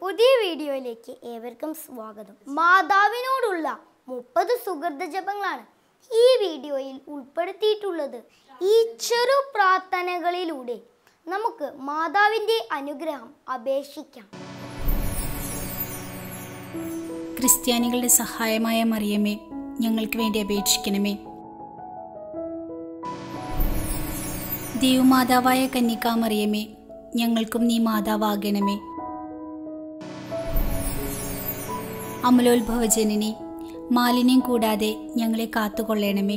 പുതിയ വീഡിയോയിലേക്ക് ഏവർക്കും സ്വാഗതം മാതാവിനോടുള്ള മുപ്പത് സുഹൃത ജപങ്ങളാണ് ഈ വീഡിയോയിൽ ഉൾപ്പെടുത്തിയിട്ടുള്ളത് ഈ ചെറു പ്രാർത്ഥനകളിലൂടെ നമുക്ക് മാതാവിൻ്റെ അനുഗ്രഹം അപേക്ഷിക്കാം ക്രിസ്ത്യാനികളുടെ സഹായമായ മറിയമേ ഞങ്ങൾക്ക് വേണ്ടി അപേക്ഷിക്കണമേ ദൈവമാതാവായ കന്യകാ മറിയമേ ഞങ്ങൾക്കും നീ മാതാവാകണമേ അമലോത്ഭവജനനി മാലിന്യം കൂടാതെ ഞങ്ങളെ കാത്തുകൊള്ളണമേ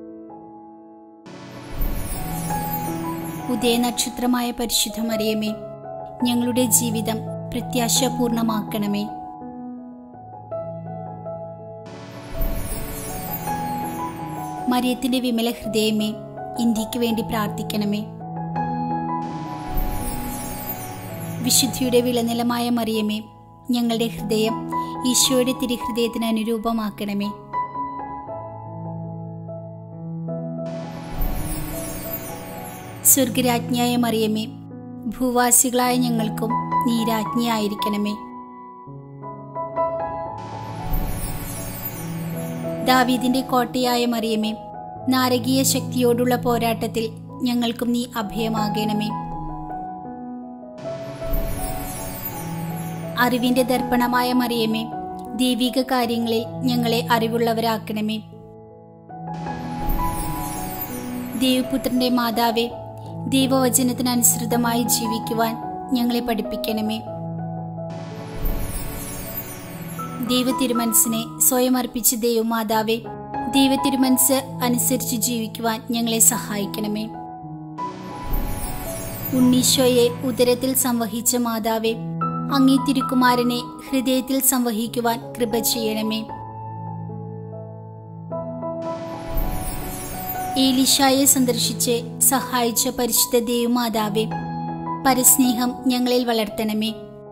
ഉദയനക്ഷത്രമായ പരിശുദ്ധ മറിയമേ ഞങ്ങളുടെ ജീവിതം പ്രത്യാശപൂർണമാക്കണമേ മറിയത്തിന്റെ വിമല ഹൃദയമേ ഇന്ത്യക്ക് വേണ്ടി പ്രാർത്ഥിക്കണമേ വിശുദ്ധിയുടെ വിളനിലമായ മറിയമേ ഞങ്ങളുടെ ഹൃദയം ഈശോയുടെ തിരുഹൃദയത്തിന് അനുരൂപമാക്കണമേ സ്വർഗരാജ്ഞിയായ മറിയമേ ഭൂവാസികളായ ഞങ്ങൾക്കും നീ രാജ്ഞിയായിരിക്കണമേ ദാവീദിന്റെ കോട്ടയായ മറിയമേ നാരകീയ ശക്തിയോടുള്ള പോരാട്ടത്തിൽ ഞങ്ങൾക്കും നീ അഭയമാകണമേ അറിവിന്റെ ദർപ്പണമായ മറിയമേ ദൈവിക കാര്യങ്ങളിൽ ഞങ്ങളെ അറിവുള്ളവരാക്കണമേ ദേവപുത്രന്റെ മാതാവേ ദൈവവചനത്തിനനുസൃതമായി ജീവിക്കുവാൻ ഞങ്ങളെ പഠിപ്പിക്കണമേ ദൈവ തിരുമനസിനെ സ്വയം അർപ്പിച്ച് ദൈവമാതാവേ ദൈവ തിരുമനസ് അനുസരിച്ച് ജീവിക്കുവാൻ ഞങ്ങളെ സഹായിക്കണമേ ഉണ്ണീശോയെ ഉദരത്തിൽ സംവഹിച്ച മാതാവേ അങ്ങേ തിരുക്കുമാരനെ ഹൃദയത്തിൽ സംവഹിക്കുവാൻ കൃപ ചെയ്യണമേ ഏലിഷായെ സന്ദർശിച്ച് സഹായിച്ച പരിശുദ്ധ ദേവമാതാവേ പരസ്നേഹം ഞങ്ങളിൽ വളർത്തണമേ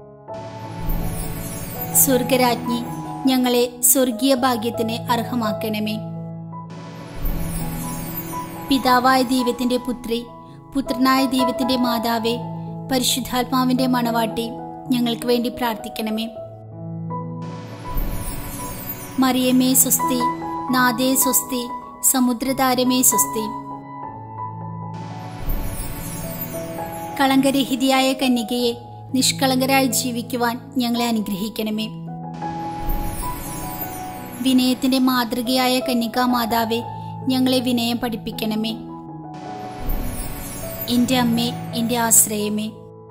സ്വർഗരാജ്ഞി ഞങ്ങളെ സ്വർഗീയ ഭാഗ്യത്തിന് അർഹമാക്കണമേ പിതാവായ ദൈവത്തിന്റെ പുത്രി പുത്രനായ ദൈവത്തിന്റെ മാതാവേ പരിശുദ്ധാത്മാവിന്റെ മണവാട്ടി ഞങ്ങൾക്ക് വേണ്ടി പ്രാർത്ഥിക്കണമേ മറിയമേ സ്വസ്തി നാദേ സ്വസ്തി സമുദ്രതാരമേ സ്വസ്തി കളങ്കരഹിതയായ കന്യകയെ നിഷ്കളങ്കരായി ജീവിക്കുവാൻ ഞങ്ങളെ അനുഗ്രഹിക്കണമേ വിനയത്തിന്റെ മാതൃകയായ കന്യകാ മാതാവെ ഞങ്ങളെ വിനയം പഠിപ്പിക്കണമേ എന്റെ അമ്മേ എന്റെ ആശ്രയമേ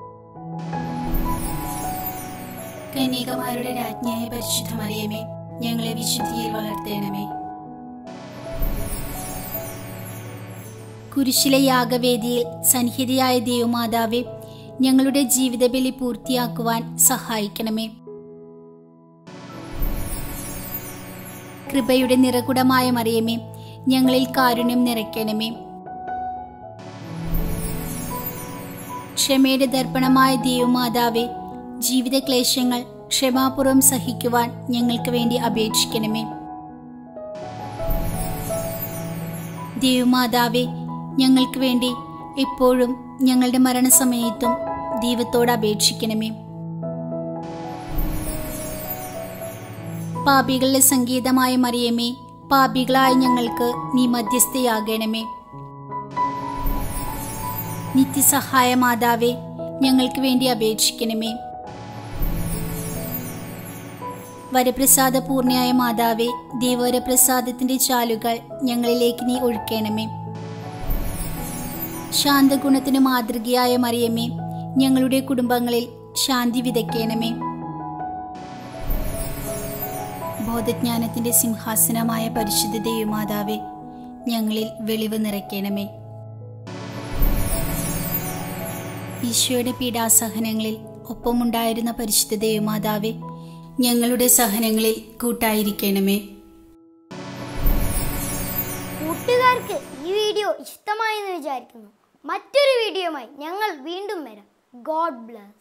കന്യകമാരുടെ രാജ്ഞിയായ പരിശുദ്ധ മറിയമേ ഞങ്ങളെ വിശുദ്ധിയിൽ വളർത്തേണമേ കുരിശിലെ യാഗവേദിയിൽ സന്നിഹിതയായ ദേവമാതാവെ ഞങ്ങളുടെ ജീവിതബലി പൂർത്തിയാക്കുവാൻ സഹായിക്കണമേ കൃപയുടെ നിറകുടമായ മറിയമേ ഞങ്ങളിൽ കാരുണ്യം നിറയ്ക്കണമേ ക്ഷമയുടെ ദർപ്പണമായ ദേവമാതാവെ ജീവിത ക്ലേശങ്ങൾ ക്ഷമാപൂർവം സഹിക്കുവാൻ ഞങ്ങൾക്ക് വേണ്ടി അപേക്ഷിക്കണമേ ദേവമാതാവെ ഞങ്ങൾക്ക് വേണ്ടി എപ്പോഴും ഞങ്ങളുടെ മരണസമയത്തും ദൈവത്തോട് അപേക്ഷിക്കണമേ പാപികളുടെ സംഗീതമായ മറിയമേ പാപികളായ ഞങ്ങൾക്ക് നീ മധ്യസ്ഥയാകണമേ നിത്യസഹായ മാതാവേ ഞങ്ങൾക്ക് വേണ്ടി അപേക്ഷിക്കണമേ വരപ്രസാദ പൂർണ്ണയായ മാതാവേ ദേവരപ്രസാദത്തിന്റെ ചാലുകൾ ഞങ്ങളിലേക്ക് നീ ഒഴുക്കണമേ ശാന്തഗുണത്തിന് മാതൃകയായ മറിയമ്മേ ഞങ്ങളുടെ കുടുംബങ്ങളിൽ ശാന്തി വിതയ്ക്കണമേ ബോധജ്ഞാനത്തിന്റെ സിംഹാസനമായ പരിശുദ്ധ ദേവമാതാവെ ഞങ്ങളിൽ വെളിവ് നിറയ്ക്കണമേ ഈശോയുടെ പീഡാസഹനങ്ങളിൽ ഒപ്പമുണ്ടായിരുന്ന പരിശുദ്ധ ദേവമാതാവെ ഞങ്ങളുടെ സഹനങ്ങളിൽ കൂട്ടായിരിക്കണമേ കൂട്ടുകാർക്ക് ഈ വീഡിയോ ഇഷ്ടമായെന്ന് വിചാരിക്കുന്നു മറ്റൊരു വീഡിയോയുമായി ഞങ്ങൾ വീണ്ടും വരാം ഗോഡ് ബ്ലസ്